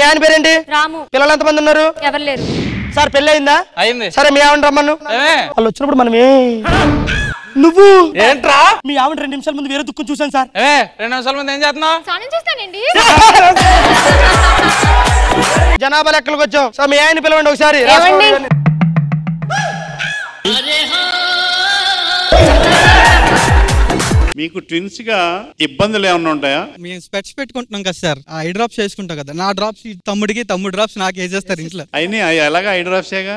ఆయన పేరేంటి రాము పిల్లలు ఎంతమంది ఉన్నారు ఎవరు లేరు సార్ పెళ్ళి అయిందా అయింది సరే మీ ఆవిడ రమ్మను ఏమే? వాళ్ళు వచ్చినప్పుడు మనం ఏ నువ్వు ఏంట్రా మీ ఆవిడ రెండు నిమిషాల ముందు వేరే దుఃఖం చూశాను సార్ ఏమే రెండు నిమిషాల ముందు ఏం చేస్తున్నావు స్నానం చేస్తానండి జనాభా లెక్కలకు వచ్చాం సో మీ ఆయన పిలవండి ఒకసారి ఏమండి? రాసుకోండి. మీకు ట్విన్స్ గా ఇబ్బందులు ఏమైనా ఉంటాయా మేము స్పెట్స్ పెట్టుకుంటున్నాం కదా సార్ ఆ ఐ డ్రాప్స్ చేసుకుంటాం కదా నా డ్రాప్స్ ఈ తమ్ముడికి తమ్ముడు డ్రాప్స్ నాకు వేసేస్తారు ఇంట్లో అయినా ఎలాగ హైడ్రాప్సేగా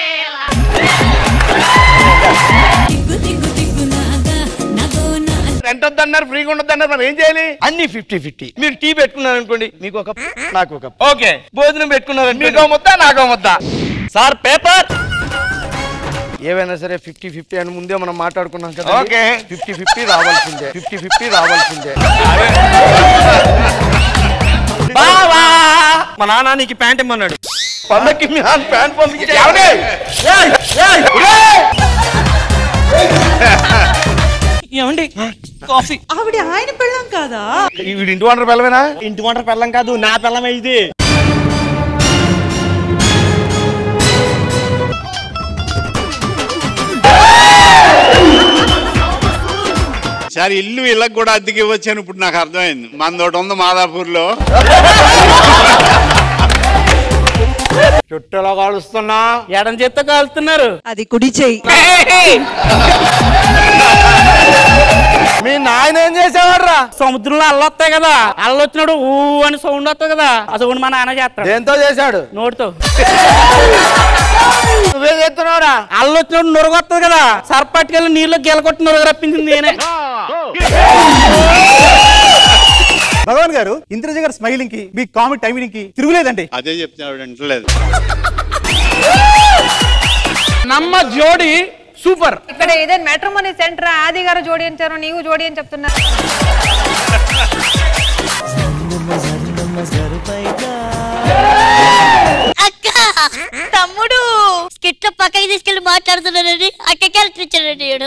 ఎంత వద్దన్నారు ఫ్రీగా ఉండొద్దన్నారు మనం ఏం చేయాలి అన్ని ఫిఫ్టీ ఫిఫ్టీ మీరు టీ పెట్టుకున్నారు అనుకోండి మీకు ఒక నాకు ఒక ఓకే భోజనం పెట్టుకున్నారు మీకో ముద్ద నాకో ముద్ద సార్ పేపర్ ఏవైనా సరే ఫిఫ్టీ ఫిఫ్టీ అని ముందే మనం మాట్లాడుకున్నాం కదా ఓకే. ఫిఫ్టీ ఫిఫ్టీ రావాల్సిందే ఫిఫ్టీ ఫిఫ్టీ రావాల్సిందే బావా మా నాన్న నీకు ప్యాంట్ ఇమ్మన్నాడు పండక్కి మీ నాన్న ప్యాంట్ పంపించాడు ఎవడే? ఏమండి కాఫీ ఆవిడ ఆయన పెళ్ళం కాదా వీడి ఇంటి వంటరు పిల్లవేనా ఇంటి వంట పెళ్ళం కాదు నా పెళ్ళం ఇది సార్ ఇల్లు ఇళ్ళకి కూడా అద్దెకి ఇవ్వచ్చు అని ఇప్పుడు నాకు అర్థమైంది మనదోటి ఉంది మాదాపూర్ లో చుట్టలో కాలుస్తున్నా ఎడం చేత్తో కాలుస్తున్నారు అది కుడి చెయ్యి మీ నాయన ఏం చేసేవాడు రా సముద్రంలో అల్ల వస్తాయి కదా అల్ల వచ్చినాడు ఊ అని సౌండ్ వస్తుంది కదా ఆ సౌండ్ మా నాన్న చేస్తాడు దేంతో చేశాడు నోటితో నువ్వేం చేస్తున్నావురా అల్ల వచ్చినప్పుడు నురగ వస్తుంది కదా సర్పట్టుకెళ్ళి నీళ్ళు గెలకొట్టి నురగ రప్పించింది నేనే భగవాన్ గారు ఇంద్రజ గారు స్మైలింగ్ కి మీ కామెడీ టైమింగ్ కి తిరుగులేదండి అదే చెప్తున్నాడు వింటలేదు నమ్మ జోడి సూపర్ ఇక్కడ ఏదైనా మెట్రోమనీ సెంటర్ ఆది గారు జోడించారు నీవు జోడి అని చెప్తున్నా అక్క తమ్ముడు స్కిట్ పక్కకి తీసుకెళ్లి మాట్లాడుతున్నానని అక్క క్యారెక్టర్ ఇచ్చాడండి ఈడు.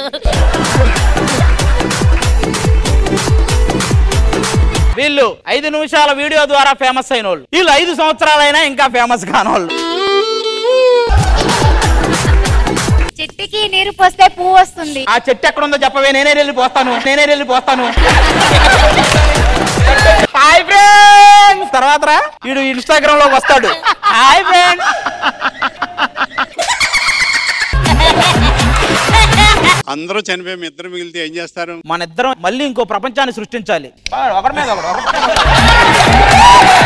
వీళ్ళు ఐదు నిమిషాల వీడియో ద్వారా ఫేమస్ అయిన వాళ్ళు వీళ్ళు ఐదు సంవత్సరాలైనా ఇంకా ఫేమస్ కాని వాళ్ళు చెట్టుకి నీరు పోస్తే పువ్వు వస్తుంది ఆ చెట్టు ఎక్కడ ఉందో చెప్పవే నేనే వెళ్ళి పోస్తాను నేనే వెళ్ళి పోస్తాను హాయ్ ఫ్రెండ్స్ తర్వాత రా వీడు ఇన్స్టాగ్రామ్ లోకి వస్తాడు హాయ్ ఫ్రెండ్స్ అందరూ చనిపోయి మీ ఇద్దరు మిగిలితే ఏం చేస్తారు మన ఇద్దరం మళ్ళీ ఇంకో ప్రపంచాన్ని సృష్టించాలి ఒకరి మీద ఒకడు, ఒకరి మీద ఒకడు.